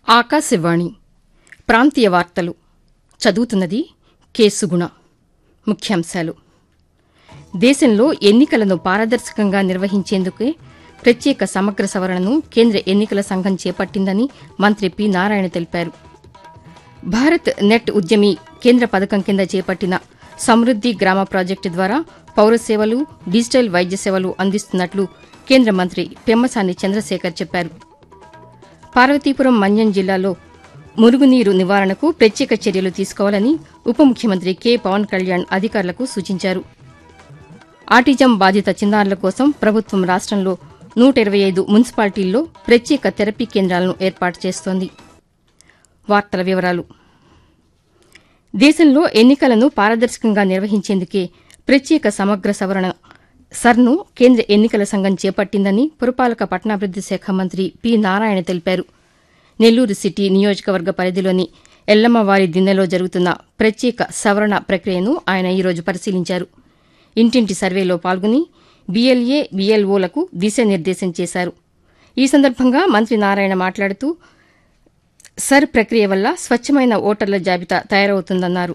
ఆకాశవాణి ప్రాంతీయ వార్తలు చదువుతున్నది కేసుగుణ ముఖ్యాంశాలు దేశంలో ఎన్నికలను పారదర్శకంగా నిర్వహించేందుకే ప్రత్యేక సమగ్ర సవరణను కేంద్ర ఎన్నికల సంఘం చేపట్టిందని మంత్రి పి నారాయణ తెలిపారు భారత్ నెట్ ఉద్యమి కేంద్ర పథకం కింద చేపట్టిన సమృద్ది గ్రామ ప్రాజెక్టు ద్వారా పౌర సేవలు డిజిటల్ వైద్య సేవలు అందిస్తున్నట్లు కేంద్ర మంత్రి పెమ్మసాని చంద్రశేఖర్ చెప్పారు పార్వతీపురం మన్యం జిల్లాలో మురుగునీరు నివారణకు ప్రత్యేక చర్యలు తీసుకోవాలని ఉప ముఖ్యమంత్రి కె పవన్ కళ్యాణ్ అధికారులకు సూచించారు ఆటిజం బాధిత చిన్నారుల కోసం ప్రభుత్వం రాష్టంలో నూట ఇరవై ఐదు మున్సిపాలిటీల్లో ప్రత్యేక థెరపీ కేంద్రాలను ఏర్పాటు చేస్తోంది వార్తల వివరాలు దేశంలో ఎన్నికలను పారదర్శకంగా నిర్వహించేందుకే ప్రత్యేక సమగ్ర సవరణ సర్ను కేంద్ర ఎన్నికల సంఘం చేపట్టిందని పురపాలక పట్టణాభివృద్ది శాఖ మంత్రి పి నారాయణ తెలిపారు నెల్లూరు సిటీ నియోజకవర్గ పరిధిలోని ఎల్లమ్మవారి దిన్నెలో జరుగుతున్న ప్రత్యేక సవరణ ప్రక్రియను ఆయన ఈరోజు పరిశీలించారు ఇంటింటి సర్వేలో పాల్గొని బీఎల్ఏ బీఎల్ఓలకు దిశానిర్దేశం చేశారు ఈ సందర్భంగా మంత్రి నారాయణ మాట్లాడుతూ సర్ ప్రక్రియ వల్ల స్వచ్ఛమైన ఓటర్ల జాబితా తయారవుతుందన్నారు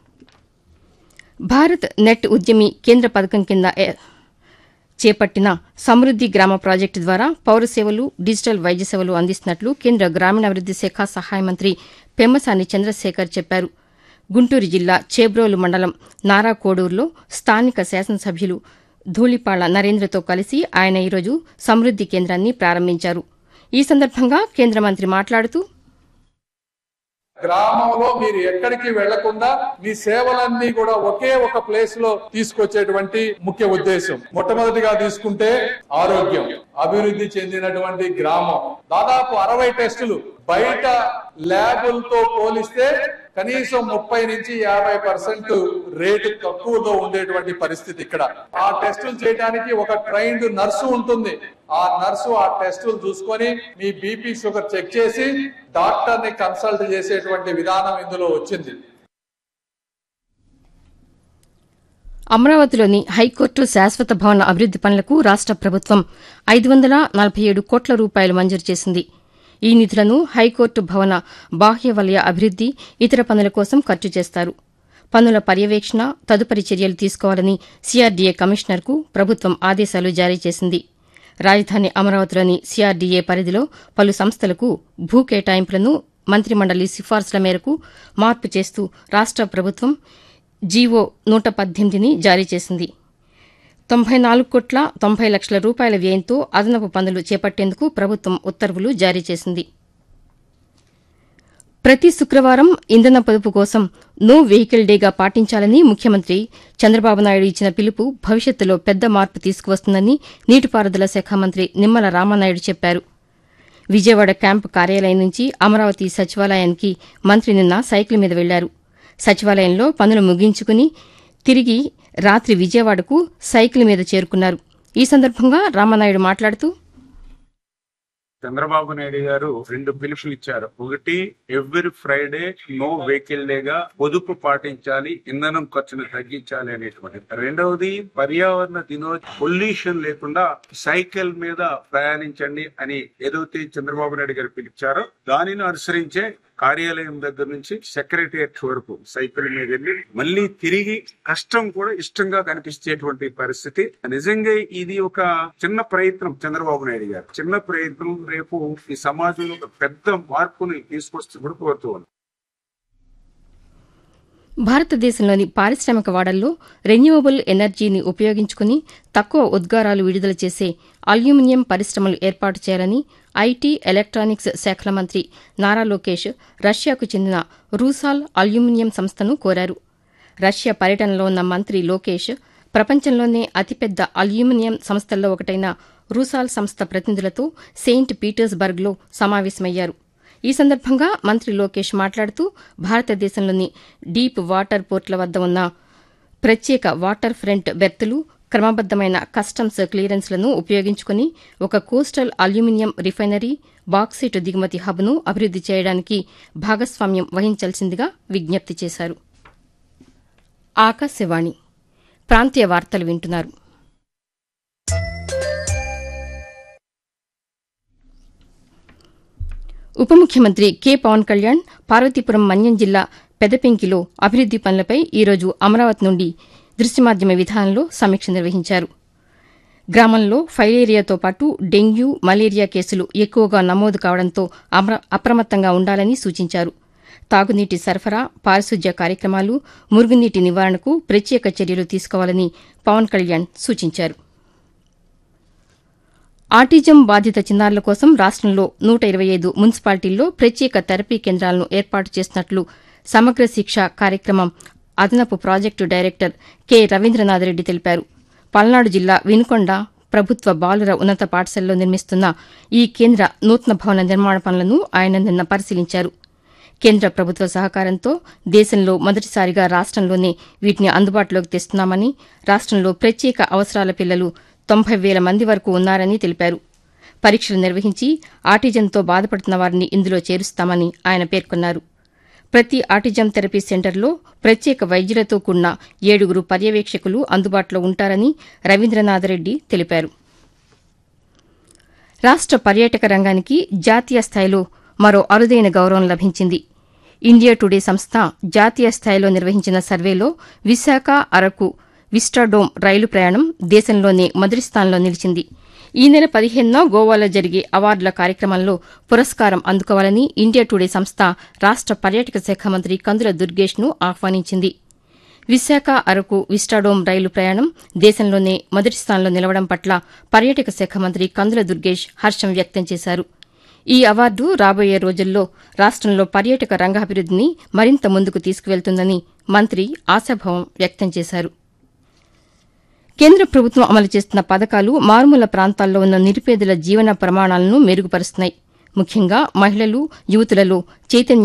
భారత్ నెట్ ఉద్యమి కేంద్ర పథకం కింద ఏ- చేపట్టిన సమృద్ది గ్రామ ప్రాజెక్టు ద్వారా పౌర సేవలు డిజిటల్ వైద్య సేవలు అందిస్తున్నట్లు కేంద్ర గ్రామీణాభివృద్ది శాఖ సహాయ మంత్రి పెమ్మసాని చంద్రశేఖర్ చెప్పారు గుంటూరు జిల్లా చేబ్రోలు మండలం నారాకోడూరులో స్థానిక శాసనసభ్యులు ధూళిపాళ్ల నరేంద్రతో కలిసి ఆయన ఈరోజు సమృద్ది కేంద్రాన్ని ప్రారంభించారు ఈ సందర్భంగా కేంద్ర మంత్రి మాట్లాడుతూ గ్రామంలో మీరు ఎక్కడికి వెళ్లకుండా మీ సేవలన్నీ కూడా ఒకే ఒక ప్లేస్ లో తీసుకొచ్చేటువంటి ముఖ్య ఉద్దేశం మొట్టమొదటిగా తీసుకుంటే ఆరోగ్యం అభివృద్ధి చెందినటువంటి గ్రామం దాదాపు అరవై టెస్టులు బయట ల్యాబులతో పోలిస్తే కనీసం ముప్పై నుంచి యాభై పర్సెంట్ రేటు తక్కువగా ఉండేటువంటి పరిస్థితి ఇక్కడ ఆ టెస్టులు చేయడానికి ఒక ట్రైన్డ్ నర్సు ఉంటుంది ఆ నర్సు ఆ టెస్టులు చూసుకొని మీ బీపీ షుగర్ చెక్ చేసి డాక్టర్ ని కన్సల్ట్ చేసేటువంటి విధానం ఇందులో వచ్చింది అమరావతిలోని హైకోర్టు శాశ్వత భవన అభివృద్ది పనులకు రాష్ట ప్రభుత్వం ఐదు వందల నలభై ఏడు కోట్ల రూపాయలు మంజూరు చేసింది ఈ నిధులను హైకోర్టు భవన బాహ్య వలయ అభివృద్ది ఇతర పనుల కోసం ఖర్చు చేస్తారు పనుల పర్యవేక్షణ తదుపరి చర్యలు తీసుకోవాలని సీఆర్డీఏ కమిషనర్కు ప్రభుత్వం ఆదేశాలు జారీ చేసింది రాజధాని అమరావతిలోని సీఆర్డీఏ పరిధిలో పలు సంస్థలకు భూ కేటాయింపులను మంత్రిమండలి సిఫార్సుల మేరకు మార్పు చేస్తూ రాష్ట ప్రభుత్వం జీవో నూట పద్దెనిమిదిని జారీ చేసింది తొంభై నాలుగు కోట్ల తొంభై లక్షల రూపాయల వ్యయంతో అదనపు పనులు చేపట్టేందుకు ప్రభుత్వం ఉత్తర్వులు జారీ చేసింది ప్రతి శుక్రవారం ఇంధన పొదుపు కోసం నో వెహికల్ డేగా పాటించాలని ముఖ్యమంత్రి చంద్రబాబు నాయుడు ఇచ్చిన పిలుపు భవిష్యత్తులో పెద్ద మార్పు తీసుకువస్తుందని నీటిపారుదల శాఖ మంత్రి నిమ్మల రామానాయుడు చెప్పారు విజయవాడ క్యాంపు కార్యాలయం నుంచి అమరావతి సచివాలయానికి మంత్రి నిన్న సైకిల్ మీద వెళ్లారు సచివాలయంలో పనులు ముగించుకుని తిరిగి రాత్రి విజయవాడకు సైకిల్ మీద చేరుకున్నారు ఈ సందర్భంగా రామానాయుడు మాట్లాడుతూ చంద్రబాబు నాయుడు గారు రెండు పిలుపులు ఇచ్చారు ఒకటి ఎవ్రీ ఫ్రైడే నో వెహికల్ డేగా పొదుపు పాటించాలి ఇంధనం ఖర్చును తగ్గించాలి అనేటువంటి రెండవది పర్యావరణ దినో పొల్యూషన్ లేకుండా సైకిల్ మీద ప్రయాణించండి అని ఏదైతే చంద్రబాబు నాయుడు గారు పిలిచారో దానిని అనుసరించే కార్యాలయం దగ్గర నుంచి సెక్రటరియట్ వరకు సైకిల్ మీద వెళ్ళి మళ్ళీ తిరిగి కష్టం కూడా ఇష్టంగా కనిపించేటువంటి పరిస్థితి నిజంగా ఇది ఒక చిన్న ప్రయత్నం చంద్రబాబు నాయుడు గారు చిన్న ప్రయత్నం రేపు ఈ సమాజంలో ఒక పెద్ద మార్పుని తీసుకొస్తూ కూడా కోరుతూ ఉన్నాం భారతదేశంలోని పారిశ్రామిక వాడల్లో రెన్యూవబుల్ ఎనర్జీని ఉపయోగించుకుని తక్కువ ఉద్గారాలు విడుదల చేసే అల్యూమినియం పరిశ్రమలు ఏర్పాటు చేయాలని ఐటీ ఎలక్ట్రానిక్స్ శాఖల మంత్రి నారా లోకేష్ రష్యాకు చెందిన రూసాల్ అల్యూమినియం సంస్థను కోరారు రష్యా పర్యటనలో ఉన్న మంత్రి లోకేష్ ప్రపంచంలోనే అతిపెద్ద అల్యూమినియం సంస్థల్లో ఒకటైన రూసాల్ సంస్థ ప్రతినిధులతో సెయింట్ పీటర్స్బర్గ్లో సమావేశమయ్యారు ఈ సందర్భంగా మంత్రి లోకేష్ మాట్లాడుతూ భారతదేశంలోని డీప్ వాటర్ పోర్టుల వద్ద ఉన్న ప్రత్యేక వాటర్ ఫ్రంట్ బెర్తులు క్రమబద్దమైన కస్టమ్స్ క్లియరెన్స్లను ఉపయోగించుకుని ఒక కోస్టల్ అల్యూమినియం రిఫైనరీ బాక్సైట్ దిగుమతి హబ్ను అభివృద్ది చేయడానికి భాగస్వామ్యం వహించాల్సిందిగా విజ్ఞప్తి చేశారు ఆకాశవాణి ప్రాంతీయ వార్తలు వింటున్నారు ఉప ముఖ్యమంత్రి కె పవన్ కళ్యాణ్ పార్వతీపురం మన్యం జిల్లా పెదపెంకిలో అభివృద్ది పనులపై ఈరోజు అమరావతి నుండి దృశ్యమాధ్యమ విధానంలో సమీక్ష నిర్వహించారు గ్రామంలో ఫైలేరియాతో పాటు డెంగ్యూ మలేరియా కేసులు ఎక్కువగా నమోదు కావడంతో అమ్ర- అప్రమత్తంగా ఉండాలని సూచించారు తాగునీటి సరఫరా పారిశుద్ధ్య కార్యక్రమాలు మురుగునీటి నివారణకు ప్రత్యేక చర్యలు తీసుకోవాలని పవన్ కళ్యాణ్ సూచించారు ఆటిజం బాధిత చిన్నారుల కోసం రాష్టంలో నూట ఇరవై ఐదు మున్సిపాలిటీల్లో ప్రత్యేక థెరపీ కేంద్రాలను ఏర్పాటు చేసినట్లు సమగ్ర శిక్ష కార్యక్రమం అదనపు project director K Ravindranath Reddy తెలిపారు పల్నాడు జిల్లా వినుకొండ ప్రభుత్వ బాలుర ఉన్నత పాఠశాలలో నిర్మిస్తున్న ఈ కేంద్ర నూతన భవన నిర్మాణ పనులను ఆయన నిన్న పరిశీలించారు కేంద్ర ప్రభుత్వ సహకారంతో దేశంలో మొదటిసారిగా రాష్టంలోనే వీటిని అందుబాటులోకి తెస్తున్నామని రాష్టంలో ప్రత్యేక అవసరాల పిల్లలు తొంభై వేల మంది వరకు ఉన్నారని తెలిపారు పరీక్షలు నిర్వహించి ఆటిజంతో బాధపడుతున్న వారిని ఇందులో చేరుస్తామని ఆయన పేర్కొన్నారు ప్రతి ఆటిజం థెరపీ సెంటర్లో ప్రత్యేక వైద్యులతో కూడిన ఏడుగురు పర్యవేక్షకులు అందుబాటులో ఉంటారని రవీంద్రనాథరెడ్డి తెలిపారు రాష్ట పర్యాటక రంగానికి జాతీయ స్థాయిలో మరో అరుదైన గౌరవం లభించింది ఇండియా టుడే సంస్థ జాతీయ స్థాయిలో నిర్వహించిన సర్వేలో విశాఖ అరకు విస్టాడోమ్ రైలు ప్రయాణం దేశంలోనే మొదటి స్థానంలో నిలిచింది ఈ నెల పదిహేనున గోవాలో జరిగే అవార్డుల కార్యక్రమంలో పురస్కారం అందుకోవాలని ఇండియా టుడే సంస్థ రాష్ట పర్యాటక శాఖ మంత్రి కందుల దుర్గేష్ను ఆహ్వానించింది విశాఖ అరకు విస్టాడోమ్ రైలు ప్రయాణం దేశంలోనే మొదటి స్థానంలో నిలవడం పట్ల పర్యాటక శాఖ మంత్రి కందుల దుర్గేష్ హర్షం వ్యక్తం చేశారు ఈ అవార్డు రాబోయే రోజుల్లో రాష్టంలో పర్యాటక రంగాభివృద్దిని మరింత ముందుకు తీసుకువెళ్తుందని మంత్రి ఆశాభావం వ్యక్తం చేశారు కేంద్ర ప్రభుత్వం అమలు చేస్తున్న పథకాలు మారుమూల ప్రాంతాల్లో ఉన్న నిరుపేదల జీవన ప్రమాణాలను మెరుగుపరుస్తున్నాయి ముఖ్యంగా మహిళలు యువతులలో చైతన్యం